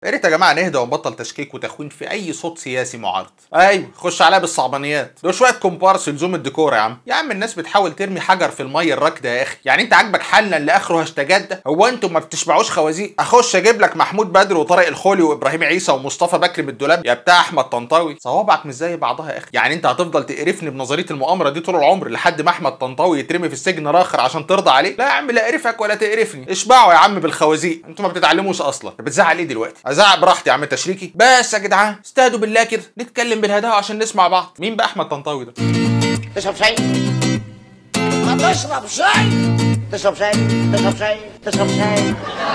يا ريت يا جماعه نهدى ونبطل تشكيك وتخوين في اي صوت سياسي معارض ايوه خش عليها بالصعبانيات دول شويه كومبارس لزوم الديكور يا عم يا عم الناس بتحاول ترمي حجر في الميه الراكده يا اخي يعني انت عاجبك حالنا اللي اخره هاشتاجات ده هو انتوا ما بتشبعوش خوازيق اخش اجيب لك محمود بدر وطارق الخولي وابراهيم عيسى ومصطفى بكر من الدولاب يا بتاع احمد طنطاوي صوابعك مش زي بعضها يا اخي يعني انت هتفضل تقرفني بنظريه المؤامره دي طول العمر لحد ما احمد طنطاوي يترمي في السجن راخر عشان ترضى عليه لا يا عم لا اقرفك ولا تقرفني اشبعوا يا عم بالخوازيق انتوا ما بتتعلموش اصلا بتزعل ايه دلوقتي ازعق براحتي يا عم تشريكي بس يا جدعان استهدوا بالله كده نتكلم بالهداوه عشان نسمع بعض مين بقى احمد طنطاوي ده تشرب شاي ما تشرب شاي تشرب شاي تشرب شاي تشرب شاي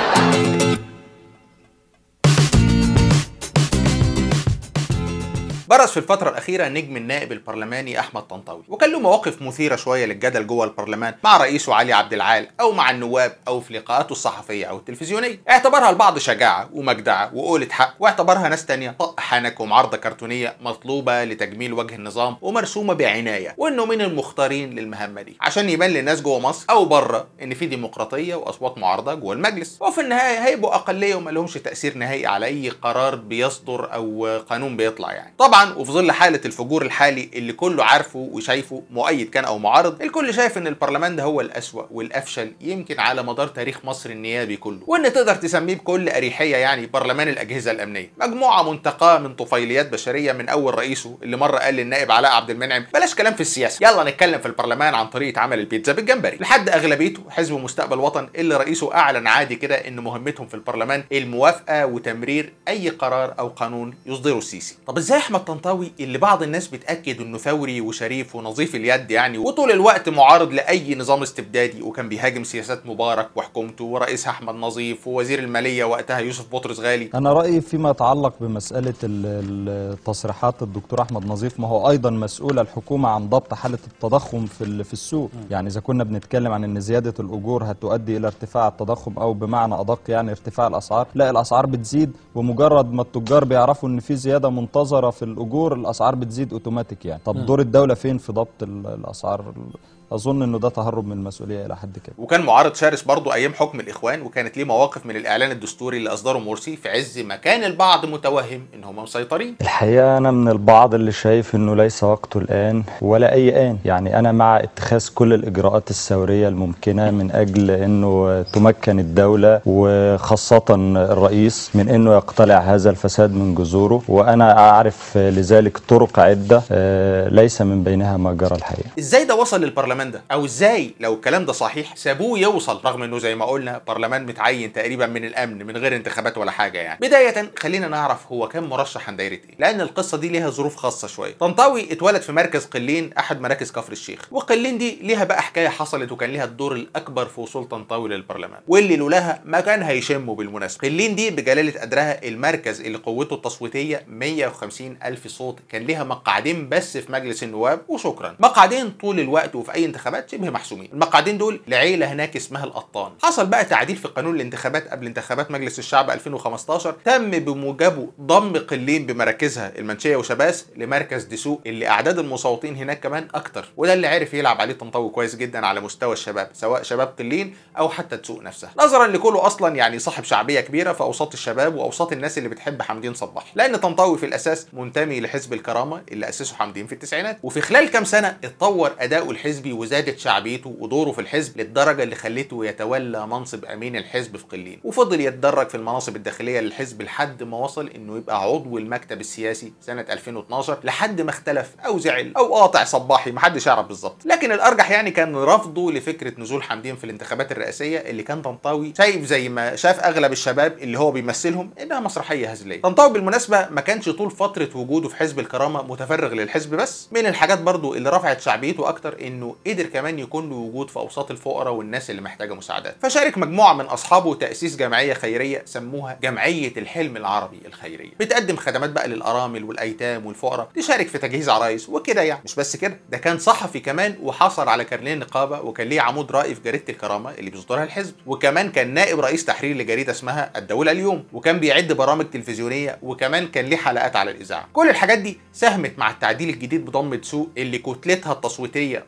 برز في الفترة الأخيرة نجم النائب البرلماني أحمد طنطاوي وكان له مواقف مثيرة شوية للجدل جوه البرلمان مع رئيسه علي عبد العال أو مع النواب أو في لقاءاته الصحفية أو التلفزيونية اعتبرها البعض شجاعة ومجدعة وقولة حق واعتبرها ناس تانية طق حنك ومعارضة كرتونية مطلوبة لتجميل وجه النظام ومرسومة بعناية وإنه من المختارين للمهمة دي عشان يبان للناس جوه مصر أو بره إن في ديمقراطية وأصوات معارضة جوه المجلس وفي النهاية هيبقوا أقلية وما لهمش تأثير نهائي على أي قرار بيصدر أو قانون بيطلع يعني طبعا وفي ظل حاله الفجور الحالي اللي كله عارفه وشايفه مؤيد كان او معارض الكل شايف ان البرلمان ده هو الاسوا والافشل يمكن على مدار تاريخ مصر النيابي كله وان تقدر تسميه بكل اريحيه يعني برلمان الاجهزه الامنيه مجموعه منتقاه من طفيليات بشريه من اول رئيسه اللي مره قال للنائب علاء عبد المنعم بلاش كلام في السياسه يلا نتكلم في البرلمان عن طريقه عمل البيتزا بالجمبري لحد اغلبيته حزب مستقبل وطن اللي رئيسه اعلن عادي كده ان مهمتهم في البرلمان الموافقه وتمرير اي قرار او قانون يصدره السيسي طب ازاي احمد طنطاوي اللي بعض الناس بتاكد انه ثوري وشريف ونظيف اليد يعني وطول الوقت معارض لاي نظام استبدادي وكان بيهاجم سياسات مبارك وحكومته ورئيسها احمد نظيف ووزير الماليه وقتها يوسف بطرس غالي أنا رأيي فيما يتعلق بمسألة ال- ال- تصريحات الدكتور أحمد نظيف ما هو أيضا مسؤول الحكومة عن ضبط حالة التضخم في ال- في السوق يعني إذا كنا بنتكلم عن أن زيادة الأجور هتؤدي إلى ارتفاع التضخم أو بمعنى أدق يعني ارتفاع الأسعار لا الأسعار بتزيد ومجرد ما التجار بيعرفوا أن في زيادة منتظرة في الأجور الأسعار بتزيد أوتوماتيك يعني طب دور الدولة فين في ضبط ال- الأسعار أظن أنه ده تهرب من المسؤولية إلى حد كده وكان معارض شرس برضه ايام حكم الاخوان وكانت ليه مواقف من الاعلان الدستوري اللي اصدره مرسي في عز ما كان البعض متوهم ان هم مسيطرين الحقيقة أنا من البعض اللي شايف إنه ليس وقته الآن ولا أي آن يعني أنا مع اتخاذ كل الإجراءات الثورية الممكنة من أجل إنه تمكن الدولة وخاصة الرئيس من إنه يقتلع هذا الفساد من جذوره وأنا أعرف لذلك طرق عدة آه، ليس من بينها ما جرى الحقيقة ازاي ده وصل للبرلمان ده او ازاي لو الكلام ده صحيح سابوه يوصل رغم انه زي ما قلنا برلمان متعين تقريبا من الامن من غير انتخابات ولا حاجه يعني بدايه خلينا نعرف هو كان مرشح عن دايره ايه لان القصه دي ليها ظروف خاصه شويه طنطاوي اتولد في مركز قلين احد مراكز كفر الشيخ وقلين دي ليها بقى حكايه حصلت وكان ليها الدور الاكبر في وصول طنطاوي للبرلمان واللي لولاها ما كان هيشموا بالمناسبه قلين دي بجلاله قدرها المركز اللي قوته التصويتيه 150 الف صوت كان ليها مقعدين بس في مجلس النواب وشكرا مقعدين طول الوقت وفي اي انتخابات شبه محسومين المقعدين دول لعيله هناك اسمها القطان حصل بقى تعديل في قانون الانتخابات قبل انتخابات مجلس الشعب 2015 تم بموجبه ضم قلين بمراكزها المنشيه وشباس لمركز دسوق اللي اعداد المصوتين هناك كمان اكتر وده اللي عرف يلعب عليه طنطاوي كويس جدا على مستوى الشباب سواء شباب قلين او حتى دسوق نفسها نظرا لكونه اصلا يعني صاحب شعبيه كبيره في اوساط الشباب واوساط الناس اللي بتحب حمدين صباح لان طنطاوي في الاساس منتمي لحزب الكرامه اللي اسسه حمدين في التسعينات وفي خلال كام سنه اتطور اداؤه الحزبي وزادت شعبيته ودوره في الحزب للدرجه اللي خلته يتولى منصب امين الحزب في قلين وفضل يتدرج في المناصب الداخليه للحزب لحد ما وصل انه يبقى عضو المكتب السياسي سنه 2012 لحد ما اختلف او زعل او قاطع صباحي محدش يعرف بالظبط لكن الارجح يعني كان رفضه لفكره نزول حمدين في الانتخابات الرئاسيه اللي كان طنطاوي شايف زي ما شاف اغلب الشباب اللي هو بيمثلهم انها مسرحيه هزليه طنطاوي بالمناسبه ما كانش طول فتره وجوده في حزب الكرامه متفرغ للحزب بس من الحاجات برضو اللي رفعت شعبيته اكتر انه قدر كمان يكون له وجود في اوساط الفقراء والناس اللي محتاجه مساعدات فشارك مجموعه من اصحابه تاسيس جمعيه خيريه سموها جمعيه الحلم العربي الخيريه بتقدم خدمات بقى للارامل والايتام والفقراء تشارك في تجهيز عرايس وكده يعني مش بس كده ده كان صحفي كمان وحصل على كارنيه نقابه وكان ليه عمود رائي في جريده الكرامه اللي بيصدرها الحزب وكمان كان نائب رئيس تحرير لجريده اسمها الدوله اليوم وكان بيعد برامج تلفزيونيه وكمان كان ليه حلقات على الاذاعه كل الحاجات دي ساهمت مع التعديل الجديد بضم دسوق اللي كتلتها التصويتيه ضعف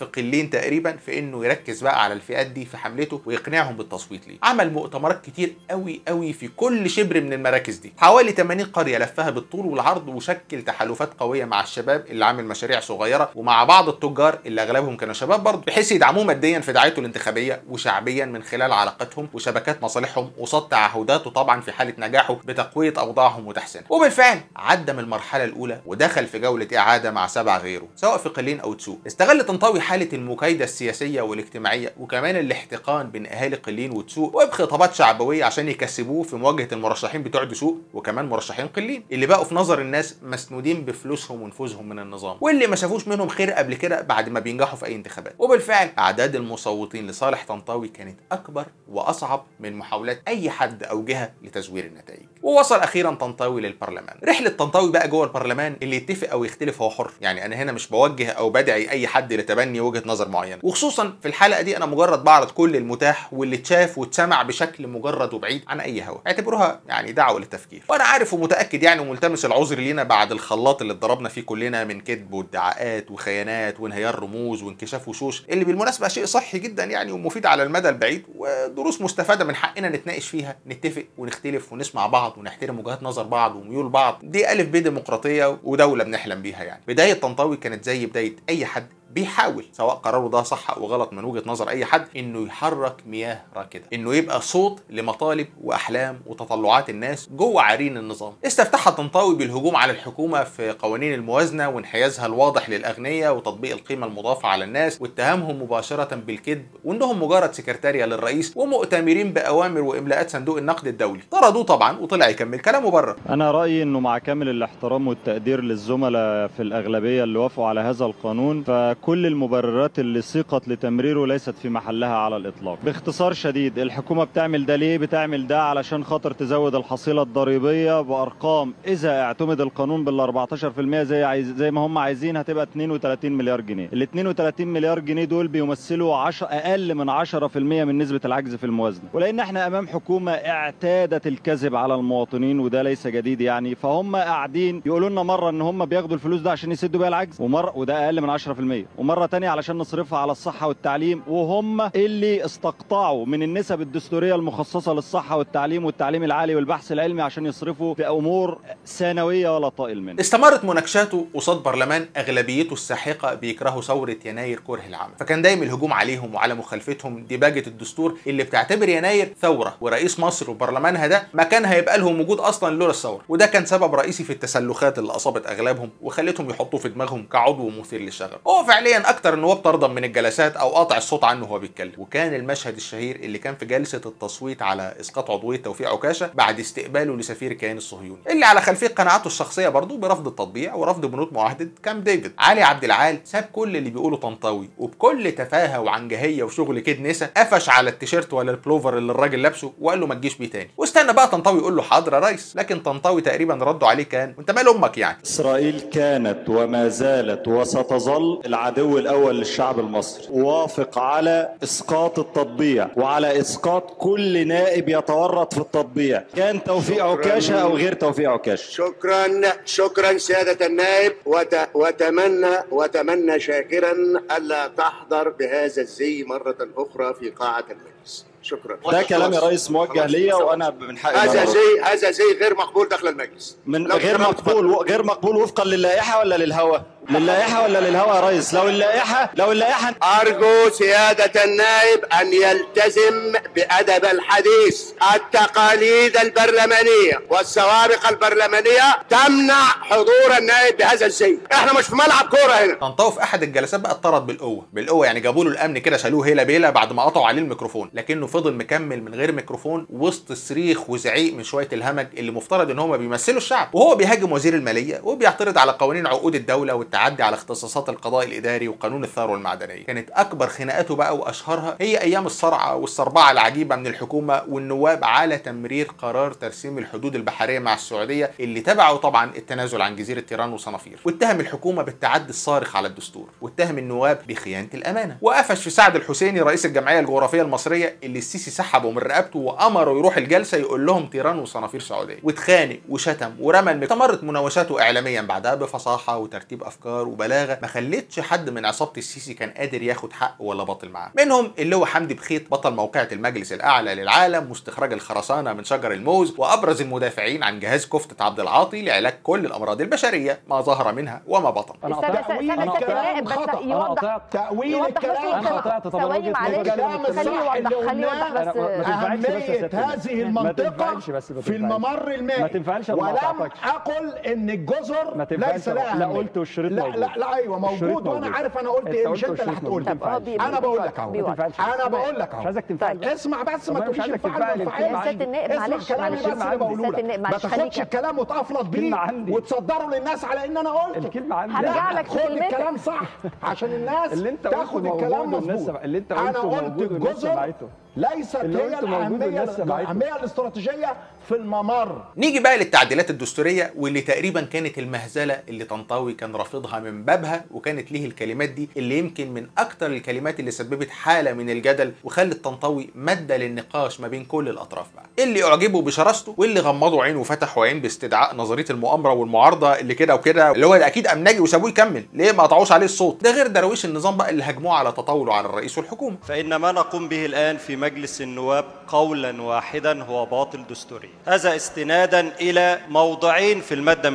قلين تقريبا في انه يركز بقى على الفئات دي في حملته ويقنعهم بالتصويت ليه عمل مؤتمرات كتير قوي قوي في كل شبر من المراكز دي حوالي 80 قريه لفها بالطول والعرض وشكل تحالفات قويه مع الشباب اللي عامل مشاريع صغيره ومع بعض التجار اللي اغلبهم كانوا شباب برضه بحيث يدعموه ماديا في دعايته الانتخابيه وشعبيا من خلال علاقاتهم وشبكات مصالحهم وصد تعهداته طبعا في حاله نجاحه بتقويه اوضاعهم وتحسينها وبالفعل عدى من المرحله الاولى ودخل في جوله اعاده مع سبع غيره سواء في قلين او تسوق استغل طنطاوي حاله المكايده السياسيه والاجتماعيه وكمان الاحتقان بين اهالي قلين وتسوق وبخطابات شعبويه عشان يكسبوه في مواجهه المرشحين بتوع دسوق وكمان مرشحين قلين اللي بقوا في نظر الناس مسنودين بفلوسهم ونفوذهم من النظام واللي ما شافوش منهم خير قبل كده بعد ما بينجحوا في اي انتخابات وبالفعل اعداد المصوتين لصالح طنطاوي كانت اكبر واصعب من محاولات اي حد او جهه لتزوير النتائج ووصل اخيرا طنطاوي للبرلمان رحله طنطاوي بقى جوه البرلمان اللي يتفق او يختلف هو حر يعني انا هنا مش بوجه او بدعي اي حد لتبني وجهه نظر معينه وخصوصا في الحلقه دي انا مجرد بعرض كل المتاح واللي اتشاف واتسمع بشكل مجرد وبعيد عن اي هوا اعتبروها يعني دعوه للتفكير وانا عارف ومتاكد يعني وملتمس العذر لينا بعد الخلاط اللي اتضربنا فيه كلنا من كذب وادعاءات وخيانات وانهيار رموز وانكشاف وشوش اللي بالمناسبه شيء صحي جدا يعني ومفيد على المدى البعيد ودروس مستفاده من حقنا نتناقش فيها نتفق ونختلف ونسمع بعض ونحترم وجهات نظر بعض وميول بعض دي الف ب ديمقراطيه ودوله بنحلم بيها يعني بدايه طنطاوي كانت زي بدايه اي حد بيحاول سواء قراره ده صح او غلط من وجهه نظر اي حد انه يحرك مياه راكده انه يبقى صوت لمطالب واحلام وتطلعات الناس جوه عرين النظام استفتحها طنطاوي بالهجوم على الحكومه في قوانين الموازنه وانحيازها الواضح للاغنياء وتطبيق القيمه المضافه على الناس واتهامهم مباشره بالكذب وانهم مجرد سكرتاريه للرئيس ومؤتمرين باوامر واملاءات صندوق النقد الدولي طردوه طبعا وطلع يكمل كلامه بره أنا رأيي إنه مع كامل الاحترام والتقدير للزملاء في الأغلبية اللي وافقوا على هذا القانون فكل المبررات اللي سيقت لتمريره ليست في محلها على الإطلاق باختصار شديد الحكومة بتعمل ده ليه؟ بتعمل ده علشان خاطر تزود الحصيلة الضريبية بأرقام إذا اعتمد القانون بال 14% زي عايز زي ما هم عايزين هتبقى 32 مليار جنيه ال 32 مليار جنيه دول بيمثلوا 10 أقل من 10% من نسبة العجز في الموازنة ولأن احنا أمام حكومة اعتادت الكذب على المواطنين وده ليس جديد يعني فهم قاعدين يقولوا لنا مره ان هم بياخدوا الفلوس ده عشان يسدوا بيها العجز ومره وده اقل من 10% ومره تانية علشان نصرفها على الصحه والتعليم وهم اللي استقطعوا من النسب الدستوريه المخصصه للصحه والتعليم والتعليم العالي والبحث العلمي عشان يصرفوا في امور ثانويه ولا طائل منها استمرت مناقشاته قصاد برلمان اغلبيته الساحقه بيكرهوا ثوره يناير كره العمل فكان دايم الهجوم عليهم وعلى مخالفتهم ديباجه الدستور اللي بتعتبر يناير ثوره ورئيس مصر وبرلمانها ده ما كان هيبقى لهم وجود اصلا لولا الثوره وده كان سبب رئيسي في التسلخات اللي اصابت اغلبهم وخلتهم يحطوه في دماغهم كعضو مثير للشغب هو فعليا اكتر النواب طردا من الجلسات او قاطع الصوت عنه وهو بيتكلم وكان المشهد الشهير اللي كان في جلسه التصويت على اسقاط عضويه توفيق عكاشه بعد استقباله لسفير الكيان الصهيوني اللي على خلفيه قناعاته الشخصيه برضه برفض التطبيع ورفض بنود معاهده كامب ديفيد علي عبد العال ساب كل اللي بيقوله طنطاوي وبكل تفاهه وعنجهيه وشغل كده نسا قفش على التيشيرت ولا البلوفر اللي الراجل لابسه وقال له ما تجيش بيه تاني واستنى بقى طنطاوي يقول له حاضر يا ريس لكن طنطاوي تقريبا ردوا عليه كان وانت مال امك يعني إسرائيل كانت وما زالت وستظل العدو الأول للشعب المصري وافق على إسقاط التطبيع وعلى إسقاط كل نائب يتورط في التطبيع كان توفيق عكاشة أو غير توفيق عكاشة شكرا شكرا سيادة النائب وت... وتمنى وتمنى شاكرا ألا تحضر بهذا الزي مرة أخرى في قاعة المجلس شكرا ده كلام يا ريس موجه ليا وأنا من حقي إن أنا هذا أرد. زي هذا زي غير مقبول داخل المجلس من لو غير سمحت مقبول غير مقبول وفقا للائحة ولا للهوى للائحة ولا للهوى يا ريس لو اللائحة لو اللائحة أرجو سيادة النائب أن يلتزم بأدب الحديث التقاليد البرلمانية والسوابق البرلمانية تمنع حضور النائب بهذا الزي احنا مش في ملعب كورة هنا طنطاوي في احد الجلسات بقى اتطرد بالقوه بالقوه يعني جابوا له الامن كده شالوه هيلا بيلا بعد ما قطعوا عليه الميكروفون لكنه فضل مكمل من غير ميكروفون وسط صريخ وزعيق من شويه الهمج اللي مفترض ان هم بيمثلوا الشعب وهو بيهاجم وزير الماليه وبيعترض على قوانين عقود الدوله والتعدي على اختصاصات القضاء الاداري وقانون الثروه المعدنيه كانت اكبر خناقاته بقى واشهرها هي ايام الصرعه والصربعه العجيبه من الحكومه والنواب على تمرير قرار ترسيم الحدود البحريه مع السعوديه اللي تبعه طبعا التنازل عن جزيره تيران وصنافير واتهم الحكومه بالتعدي الصارخ على الدستور واتهم النواب بخيانه الامانه وقفش في سعد الحسيني رئيس الجمعيه الجغرافيه المصريه اللي السيسي سحبه من رقبته وامره يروح الجلسه يقول لهم تيران وصنافير سعوديه واتخانق وشتم ورمى المك... استمرت مناوشاته اعلاميا بعدها بفصاحه وترتيب افكار وافكار وبلاغه ما خلتش حد من عصابه السيسي كان قادر ياخد حق ولا باطل معاه منهم اللي هو حمدي بخيت بطل موقعه المجلس الاعلى للعالم واستخراج الخرسانه من شجر الموز وابرز المدافعين عن جهاز كفته عبد العاطي لعلاج كل الامراض البشريه ما ظهر منها وما بطن انا استنى قطعت استنى انا استنى قطعت النائب بس خطأ. انا يوضح قطعت تأويل يوضح بس الكلام أنا الكلام. قطعت طبعا ثواني وجهة معلش نظر. الكلام خليه الصح يوضح اللي خليه يوضح قلناه بس أنا ما تنفعلش بس يا أهمية سيادة هذه ما المنطقة تنفعش بس ما في تنفعش. الممر المائي ما تنفعش أنا ما ولم قطعتكش. أقل إن الجزر ما تنفعش ليس أنا- لها لا، أهمية. قلت والشريط لا موجود. لا لا أيوه الشريط موجود وأنا موجود. عارف أنا قلت أنت إيه قلت مش أنت اللي والشريط هتقول موجود. طب هو بي- أنا بقول لك أهو بيوضح. ما تنفعش. أنا بقول لك أهو مش عايزك تنفعل اسمع بس ما طب أنا مش تقوليش عايزك الفعل تنفعل، والفعل الكلمة سيادة النائب اسمع معلش كلامي معلش بس اللي بقوله سيادة لك النائب ما معلش تاخدش خليك الكلام وتفلط بيه الكلمة عندي. وتصدره للناس على ان انا قلت الكلمة عندي. هرجع لا لك في خد كلمتك. الكلام صح عشان الناس اللي أنت قلته تاخد موجود الكلام والناس مظبوط سمع- اللي أنت انا قلته قلت موجود والناس الجزر سمعته. ليست اللي هي قلته موجود الاهميه والناس سمعته. الاهميه الاستراتيجيه في الممر نيجي بقى للتعديلات الدستوريه واللي تقريبا كانت المهزله اللي طنطاوي كان رافضها من بابها وكانت ليه الكلمات دي اللي يمكن من اكتر الكلمات اللي سببت حاله من الجدل وخلت طنطاوي ماده للنقاش ما بين كل الاطراف بقى اللي اعجبوا بشراسته واللي غمضوا عينه وفتحوا عين باستدعاء نظريه المؤامره والمعارضه اللي كده وكده اللي هو اكيد امنجي وسابوه يكمل ليه ما قطعوش عليه الصوت ده غير درويش النظام بقى اللي هاجموه على تطاوله على الرئيس والحكومه فإن ما نقوم به الآن في مجلس النواب قولا واحدا هو باطل دستوري هذا استنادا إلى موضعين في المادة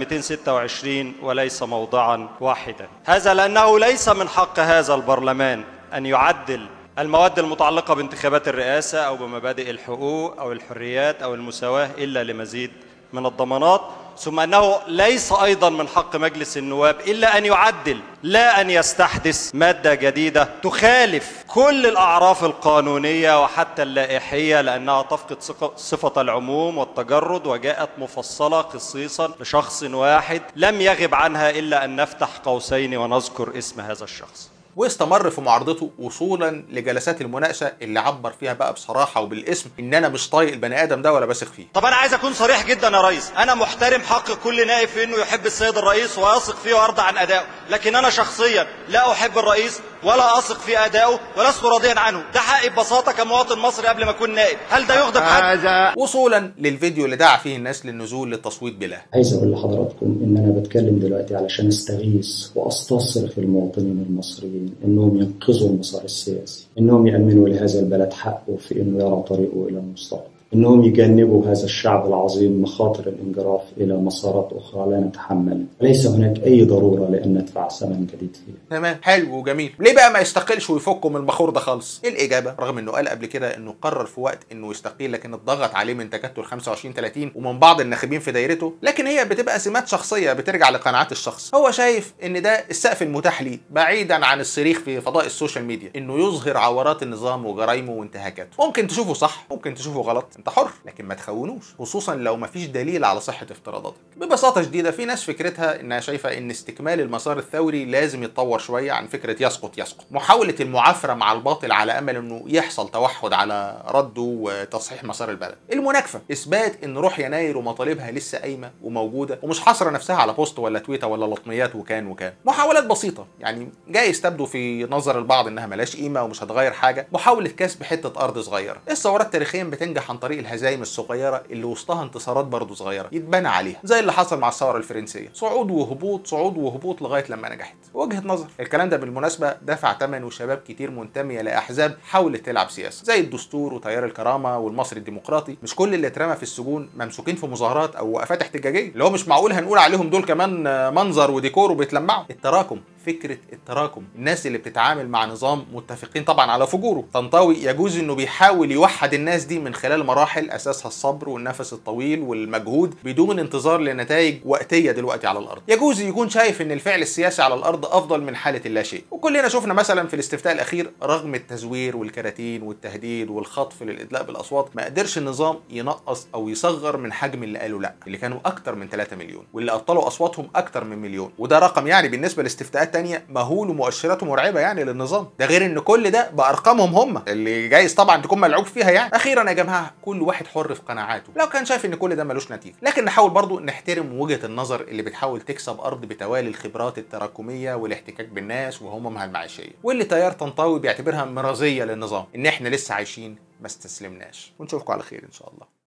226 وليس موضعا واحدا هذا لأنه ليس من حق هذا البرلمان أن يعدل المواد المتعلقة بانتخابات الرئاسة أو بمبادئ الحقوق أو الحريات أو المساواة إلا لمزيد من الضمانات ثم أنه ليس أيضا من حق مجلس النواب إلا أن يعدل لا أن يستحدث مادة جديدة تخالف كل الأعراف القانونية وحتى اللائحية لأنها تفقد ثق- صفة العموم والتجرد وجاءت مفصلة خصيصا لشخص واحد لم يغب عنها إلا أن نفتح قوسين ونذكر اسم هذا الشخص واستمر في معارضته وصولا لجلسات المناقشه اللي عبر فيها بقى بصراحه وبالاسم ان انا مش طايق البني ادم ده ولا بثق فيه طب انا عايز اكون صريح جدا يا ريس انا محترم حق كل نائب في انه يحب السيد الرئيس ويثق فيه ويرضى عن ادائه لكن انا شخصيا لا احب الرئيس ولا اثق في ادائه ولست راضيا عنه ده حقي ببساطه كمواطن مصري قبل ما اكون نائب هل ده يغضب حد هذا وصولا للفيديو اللي دعا فيه الناس للنزول للتصويت بلا عايز اقول لحضراتكم ان انا بتكلم دلوقتي علشان استغيث واستصرخ المواطنين المصريين انهم ينقذوا المسار السياسي انهم يامنوا لهذا البلد حقه في انه يرى طريقه الى المستقبل انهم يجنبوا هذا الشعب العظيم مخاطر الانجراف الى مسارات اخرى لا نتحملها ليس هناك اي ضروره لان ندفع ثمن جديد فيها تمام حلو وجميل ليه بقى ما يستقلش ويفكوا من البخور ده خالص الاجابه رغم انه قال قبل كده انه قرر في وقت انه يستقيل لكن اتضغط عليه من تكتل 25 30 ومن بعض الناخبين في دايرته لكن هي بتبقى سمات شخصيه بترجع لقناعات الشخص هو شايف ان ده السقف المتاح ليه بعيدا عن الصريخ في فضاء السوشيال ميديا انه يظهر عورات النظام وجرايمه وانتهاكاته ممكن تشوفه صح ممكن تشوفه غلط انت حر لكن ما تخونوش خصوصا لو ما فيش دليل على صحه افتراضاتك ببساطه شديده في ناس فكرتها انها شايفه ان استكمال المسار الثوري لازم يتطور شويه عن فكره يسقط يسقط محاوله المعافره مع الباطل على امل انه يحصل توحد على رده وتصحيح مسار البلد المناكفه اثبات ان روح يناير ومطالبها لسه قايمه وموجوده ومش حاصره نفسها على بوست ولا تويتر ولا لطميات وكان وكان محاولات بسيطه يعني جايز تبدو في نظر البعض انها ملاش قيمه ومش هتغير حاجه محاوله كسب حته ارض صغيره الثورات تاريخيا بتنجح عن طريق الهزايم الصغيره اللي وسطها انتصارات برضه صغيره يتبنى عليها زي اللي حصل مع الثوره الفرنسيه صعود وهبوط صعود وهبوط لغايه لما نجحت وجهه نظر الكلام ده بالمناسبه دفع ثمنه شباب كتير منتميه لاحزاب حاولت تلعب سياسه زي الدستور وتيار الكرامه والمصري الديمقراطي مش كل اللي اترمى في السجون ممسوكين في مظاهرات او وقفات احتجاجيه اللي هو مش معقول هنقول عليهم دول كمان آه، منظر وديكور وبيتلمعوا التراكم فكره التراكم الناس اللي بتتعامل مع نظام متفقين طبعا على فجوره طنطاوي يجوز انه بيحاول يوحد الناس دي من خلال مراحل اساسها الصبر والنفس الطويل والمجهود بدون انتظار لنتائج وقتيه دلوقتي على الارض يجوز يكون شايف ان الفعل السياسي على الارض افضل من حاله اللاشيء وكلنا شفنا مثلا في الاستفتاء الاخير رغم التزوير والكراتين والتهديد والخطف للادلاء بالاصوات ما قدرش النظام ينقص او يصغر من حجم اللي قالوا لا اللي كانوا اكتر من 3 مليون واللي ابطلوا اصواتهم اكتر من مليون وده رقم يعني بالنسبه لاستفتاءات تانية مهول ومؤشراته مرعبه يعني للنظام ده غير ان كل ده بارقامهم هم اللي جايز طبعا تكون ملعوب فيها يعني اخيرا يا جماعه كل واحد حر في قناعاته لو كان شايف ان كل ده ملوش نتيجه لكن نحاول برضو نحترم وجهه النظر اللي بتحاول تكسب ارض بتوالي الخبرات التراكميه والاحتكاك بالناس وهمومها المعيشيه واللي تيار طنطاوي بيعتبرها مرازيه للنظام ان احنا لسه عايشين ما استسلمناش ونشوفكم على خير ان شاء الله